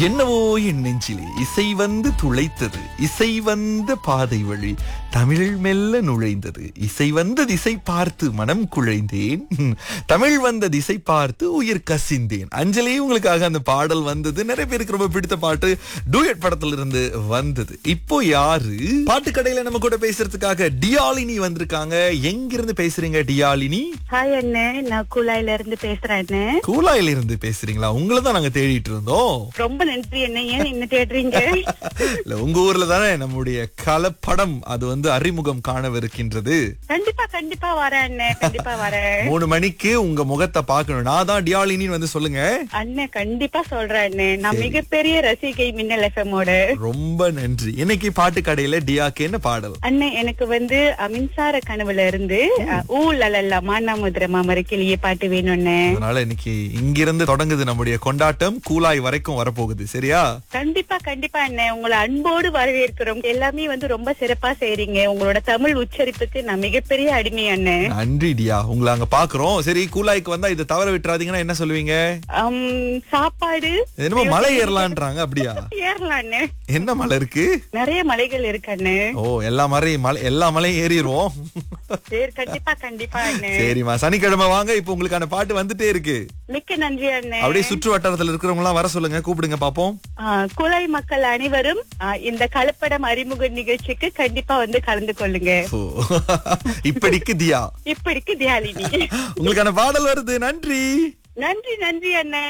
என்னவோ என் நெஞ்சிலே இசை வந்து துளைத்தது இசை வந்த பாதை வழி தமிழ் மெல்ல நுழைந்தது இசை வந்த திசை பார்த்து மனம் குழைந்தேன் தமிழ் வந்த திசை பார்த்து உயிர் கசிந்தேன் அஞ்சலி உங்களுக்காக அந்த பாடல் வந்தது நிறைய பேருக்கு ரொம்ப பிடித்த பாட்டு டூயட் படத்துல இருந்து வந்தது இப்போ யாரு பாட்டு கடையில நம்ம கூட பேசுறதுக்காக டியாலினி வந்திருக்காங்க எங்கிருந்து பேசுறீங்க டியாலினி ஹாய் அண்ணே நான் குழாயில இருந்து பேசுறேன் அண்ணே கூலாயில இருந்து பேசுறீங்களா உங்களை தான் நாங்க தேடிட்டு இருந்தோம் ரொம்ப நன்றி அண்ணே ஏன் என்ன தேடுறீங்க இல்ல உங்க ஊர்ல தானே நம்முடைய கலப்படம் அது வந்து அறிமுகம் காணவிருக்கின்றது கண்டிப்பா கண்டிப்பா வரேன் அண்ணே கண்டிப்பா வரேன் மூணு மணிக்கு உங்க முகத்தை பார்க்கணும் நான் தான் டியாலினின்னு வந்து சொல்லுங்க அண்ணே கண்டிப்பா சொல்றேன் அண்ணே நான் மிகப்பெரிய ரசிகை மின்னல் எஃப்எம்மோட ரொம்ப நன்றி இன்னைக்கு பாட்டு கடையில டியாக்கு என்ன பாடல் அண்ணே எனக்கு வந்து அஹ், மின்சார கனவுல இருந்து அஹ், ஊ லலல்லா மானாமுதிர மாமரக்கிளியே பாட்டு வேணும்னு அதனால இன்னைக்கு இங்கிருந்து தொடங்குது நம்முடைய கொண்டாட்டம் கூலாய் வரைக்கும் வரப்போகுது சரியா கண்டிப்பா கண்டிப்பா அண்ணே உங்களை அன்போடு வரவேற்கிறோம் எல்லாமே வந்து ரொம்ப சிறப்பா செய்றீங்க உங்களோட தமிழ் உச்சரிப்புக்கு நான் மிகப்பெரிய அடிமை அண்ணே நன்றி டியா உங்களை அங்க பாக்குறோம் சரி கூலாய்க்கு வந்தா இதை தவற விட்டுறாதீங்கன்னா என்ன சொல்லுவீங்க அம், சாப்பாடு என்னமோ மலை ஏறலான்றாங்க அப்படியா ஏறலாம் அண்ணே என்ன மலை இருக்கு நிறைய மலைகள் இருக்கு அண்ணே ஓ எல்லா மலையும் மலை எல்லா மலையும் ஏறிடுவோம் சரி கண்டிப்பா கண்டிப்பா அண்ணே சரிம்மா சனிக்கிழமை வாங்க இப்ப உங்களுக்கான பாட்டு வந்துட்டே இருக்கு மிக்க நன்றி அண்ணே அப்படியே சுற்று வட்டாரத்துல இருக்கிறவங்க எல்லாம் வர சொல்லுங்க கூப்பிடுங்க பாப்போம் ஆ, குழாய் மக்கள் அனைவரும் ஆ, இந்த கலப்படம் அறிமுக நிகழ்ச்சிக்கு கண்டிப்பா வந்து கலந்து கொள்ளுங்க ஓ. இப்படிக்கு தியா இப்படிக்கு தியாலினி உங்களுக்கான பாடல் வருது நன்றி நன்றி நன்றி அண்ணே